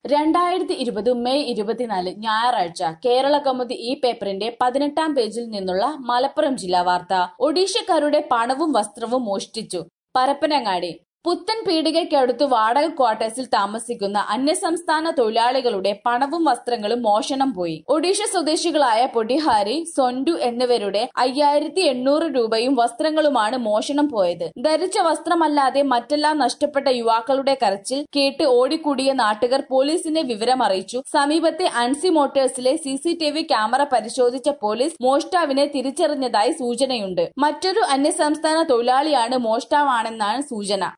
രണ്ടായിരത്തി ഇരുപത് മെയ് ഇരുപത്തിനാല് ഞായറാഴ്ച കേരള കൗമുദി ഈ പേപ്പറിന്റെ പതിനെട്ടാം പേജിൽ നിന്നുള്ള മലപ്പുറം ജില്ലാ വാർത്ത ഒഡീഷക്കാരുടെ പണവും വസ്ത്രവും മോഷ്ടിച്ചു പരപ്പനങ്ങാടി പുത്തൻ പീടികയ്ക്കടുത്ത് വാടക ക്വാർട്ടേഴ്സിൽ താമസിക്കുന്ന അന്യസംസ്ഥാന തൊഴിലാളികളുടെ പണവും വസ്ത്രങ്ങളും മോഷണം പോയി ഒഡീഷ സ്വദേശികളായ പൊടിഹാരി സൊൻഡു എന്നിവരുടെ അയ്യായിരത്തി എണ്ണൂറ് രൂപയും വസ്ത്രങ്ങളുമാണ് മോഷണം പോയത് ധരിച്ച വസ്ത്രമല്ലാതെ മറ്റെല്ലാം നഷ്ടപ്പെട്ട യുവാക്കളുടെ കരച്ചിൽ കേട്ട് ഓടിക്കൂടിയ നാട്ടുകാർ പോലീസിനെ വിവരമറിയിച്ചു സമീപത്തെ അൻസി മോട്ടോഴ്സിലെ C C T V camera പരിശോധിച്ച പോലീസ് മോഷ്ടാവിനെ തിരിച്ചറിഞ്ഞതായി സൂചനയുണ്ട് മറ്റൊരു അന്യസംസ്ഥാന തൊഴിലാളിയാണ് മോഷ്ടാവാണെന്നാണ് സൂചന